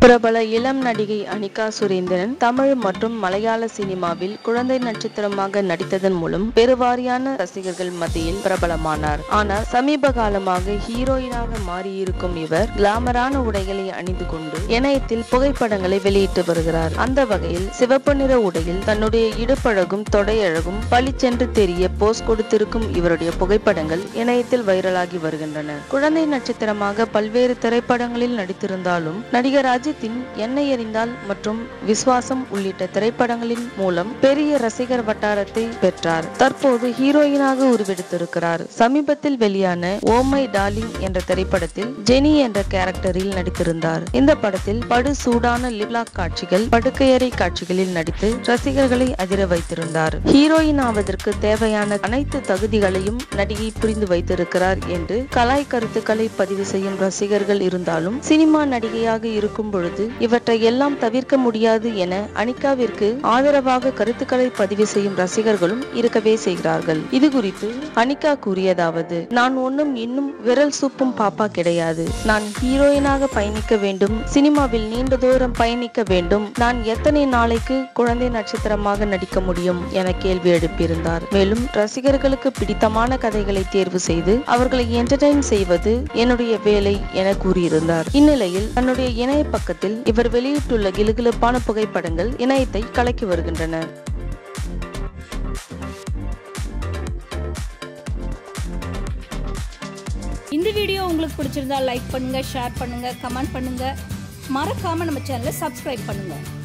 பிரபல இளம் நடிகை அனிகா சுரேந்திரன் தமிழ் மற்றும் மலையாள சினிமாவில் குழந்தை நட்சத்திரமாக நடித்ததன் மூலம் பெருவாரியான ரசிகர்கள் மத்தியில் பிரபலமானார் ஆனால் சமீப காலமாக ஹீரோயினாக மாறியிருக்கும் இவர் கிளாமரான உடைகளை அணிந்து கொண்டு இணையத்தில் புகைப்படங்களை வெளியிட்டு வருகிறார் அந்த வகையில் சிவப்பு நிற உடையில் தன்னுடைய இடுப்பழகும் தொடையழகும் பளிச்சென்று தெரிய போஸ் கொடுத்திருக்கும் இவருடைய புகைப்படங்கள் இணையத்தில் வைரலாகி வருகின்றன குழந்தை நட்சத்திரமாக பல்வேறு திரைப்படங்களில் நடித்திருந்தாலும் நடிகர் அஜித்தின் என்னை எறிந்தால் மற்றும் விஸ்வாசம் உள்ளிட்ட திரைப்படங்களின் மூலம் பெரிய ரசிகர் வட்டாரத்தை பெற்றார் தற்போது ஹீரோயினாக உருவெடுத்திருக்கிறார் சமீபத்தில் வெளியான ஓ மை டார்லிங் என்ற திரைப்படத்தில் ஜெனி என்ற கேரக்டரில் நடித்திருந்தார் இந்த படத்தில் படு சூடான லிப்லாக் காட்சிகள் படுக்கையறை காட்சிகளில் நடித்து ரசிகர்களை அதிர வைத்திருந்தார் ஹீரோயின் ஆவதற்கு தேவையான அனைத்து தகுதிகளையும் நடிகை புரிந்து வைத்திருக்கிறார் என்று கலாய் கருத்துக்களை பதிவு செய்யும் ரசிகர்கள் இருந்தாலும் சினிமா நடிகையாக இருக்கும் பொழுது இவற்றை எல்லாம் தவிர்க்க முடியாது என அனிகாவிற்கு ஆதரவாக கருத்துக்களை பதிவு செய்யும் ரசிகர்களும் இருக்கவே செய்கிறார்கள் இது குறித்து அனிகா கூறியதாவது நான் ஒன்னும் இன்னும் விரல் சூப்பும் பாப்பா கிடையாது நான் ஹீரோயினாக பயணிக்க வேண்டும் சினிமாவில் நீண்ட தூரம் பயணிக்க வேண்டும் நான் எத்தனை நாளைக்கு குழந்தை நட்சத்திரமாக நடிக்க முடியும் என கேள்வி எழுப்பியிருந்தார் மேலும் ரசிகர்களுக்கு பிடித்தமான கதைகளை தேர்வு செய்து அவர்களை என்டர்டைன் செய்வது என்னுடைய வேலை என கூறியிருந்தார் இந்நிலையில் தன்னுடைய இணைய பக்கத்தில் இவர் வெளியிட்டுள்ள கிலுகிலுப்பான புகைப்படங்கள் இணையத்தை கலக்கி வருகின்றன இந்த வீடியோ உங்களுக்கு பிடிச்சிருந்தா லைக் பண்ணுங்க ஷேர் பண்ணுங்க கமெண்ட் பண்ணுங்க மறக்காம நம்ம சேனலை சப்ஸ்கிரைப் பண்ணுங்க